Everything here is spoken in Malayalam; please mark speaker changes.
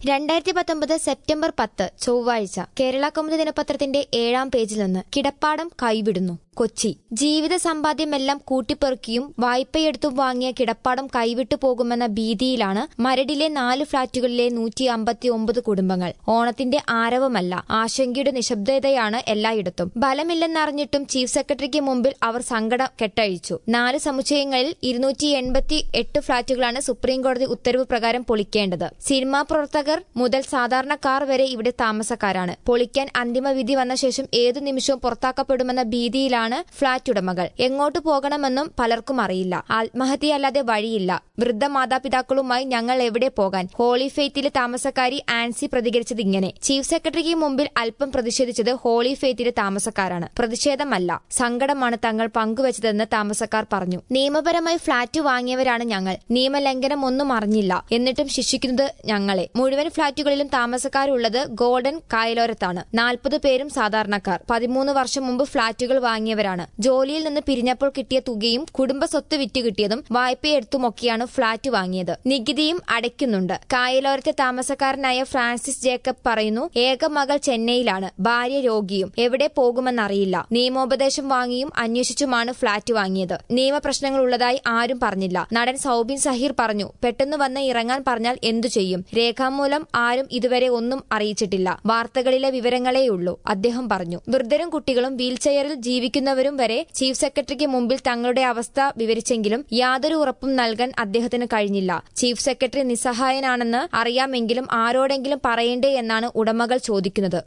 Speaker 1: രണ്ടായിരത്തി പത്തൊമ്പത് സെപ്റ്റംബർ പത്ത് ചൊവ്വാഴ്ച കേരള കൗമുദി ദിനപത്രത്തിന്റെ ഏഴാം പേജിൽ നിന്ന് കിടപ്പാടം കൈവിടുന്നു കൊച്ചി ജീവിത സമ്പാദ്യമെല്ലാം കൂട്ടിപ്പെറുക്കിയും വായ്പയെടുത്തും വാങ്ങിയ കിടപ്പാടം കൈവിട്ടു പോകുമെന്ന ഭീതിയിലാണ് മരടിലെ നാല് ഫ്ളാറ്റുകളിലെ നൂറ്റി അമ്പത്തി ഒമ്പത് കുടുംബങ്ങൾ ഓണത്തിന്റെ ആരവമല്ല ആശങ്കയുടെ നിശബ്ദതയാണ് എല്ലായിടത്തും ബലമില്ലെന്നറിഞ്ഞിട്ടും ചീഫ് സെക്രട്ടറിക്ക് മുമ്പിൽ അവർ സങ്കടം കെട്ടഴിച്ചു നാല് സമുച്ചയങ്ങളിൽ ഇരുന്നൂറ്റി എൺപത്തി എട്ട് ഫ്ളാറ്റുകളാണ് സുപ്രീംകോടതി ഉത്തരവ് പ്രകാരം പൊളിക്കേണ്ടത് സിനിമാ പ്രവർത്തകർ മുതൽ സാധാരണക്കാർ വരെ ഇവിടെ താമസക്കാരാണ് പൊളിക്കാൻ അന്തിമ വിധി വന്ന ശേഷം ഏതു നിമിഷവും പുറത്താക്കപ്പെടുമെന്ന ഭീതിയിലാണ് ഫ്ളാറ്റ് ഉടമകൾ എങ്ങോട്ട് പോകണമെന്നും പലർക്കും അറിയില്ല ആത്മഹത്യയല്ലാതെ വഴിയില്ല വൃദ്ധ മാതാപിതാക്കളുമായി ഞങ്ങൾ എവിടെ പോകാൻ ഹോളി ഫെയ്ത്തിലെ താമസക്കാരി ആൻസി പ്രതികരിച്ചത് ഇങ്ങനെ ചീഫ് സെക്രട്ടറിക്ക് മുമ്പിൽ അല്പം പ്രതിഷേധിച്ചത് ഹോളി ഫെയ്ത്തിലെ താമസക്കാരാണ് പ്രതിഷേധമല്ല സങ്കടമാണ് തങ്ങൾ പങ്കുവച്ചതെന്ന് താമസക്കാർ പറഞ്ഞു നിയമപരമായി ഫ്ളാറ്റ് വാങ്ങിയവരാണ് ഞങ്ങൾ നിയമലംഘനം ഒന്നും അറിഞ്ഞില്ല എന്നിട്ടും ശിക്ഷിക്കുന്നത് ഞങ്ങളെ മുഴുവൻ ഫ്ളാറ്റുകളിലും താമസക്കാരുള്ളത് ഗോൾഡൻ കായലോരത്താണ് നാൽപ്പത് പേരും സാധാരണക്കാർ പതിമൂന്ന് വർഷം മുമ്പ് ഫ്ളാറ്റുകൾ വാങ്ങിയവരാണ് ജോലിയിൽ നിന്ന് പിരിഞ്ഞപ്പോൾ കിട്ടിയ തുകയും കുടുംബ സ്വത്ത് വിറ്റ് കിട്ടിയതും വായ്പയെടുത്തുമൊക്കെയാണ് ഫ്ളാറ്റ് വാങ്ങിയത് നികുതിയും അടയ്ക്കുന്നുണ്ട് കായലോരത്തെ താമസക്കാരനായ ഫ്രാൻസിസ് ജേക്കബ് പറയുന്നു ഏക മകൾ ചെന്നൈയിലാണ് ഭാര്യ രോഗിയും എവിടെ പോകുമെന്നറിയില്ല നിയമോപദേശം വാങ്ങിയും അന്വേഷിച്ചുമാണ് ഫ്ളാറ്റ് വാങ്ങിയത് നിയമപ്രശ്നങ്ങൾ ഉള്ളതായി ആരും പറഞ്ഞില്ല നടൻ സൌബിൻ സഹീർ പറഞ്ഞു പെട്ടെന്ന് വന്ന് ഇറങ്ങാൻ പറഞ്ഞാൽ എന്തു ചെയ്യും രേഖാമൂലം ആരും ഇതുവരെ ഒന്നും അറിയിച്ചിട്ടില്ല വാർത്തകളിലെ വിവരങ്ങളേയുള്ളൂ അദ്ദേഹം പറഞ്ഞു വൃദ്ധരും കുട്ടികളും വീൽചെയറിൽ ജീവിക്കുന്നവരും വരെ ചീഫ് സെക്രട്ടറിക്ക് മുമ്പിൽ തങ്ങളുടെ അവസ്ഥ വിവരിച്ചെങ്കിലും യാതൊരു ഉറപ്പും നൽകാൻ അദ്ദേഹത്തിന് കഴിഞ്ഞില്ല ചീഫ് സെക്രട്ടറി നിസ്സഹായനാണെന്ന് അറിയാമെങ്കിലും ആരോടെങ്കിലും പറയണ്ടേ എന്നാണ് ഉടമകൾ ചോദിക്കുന്നത്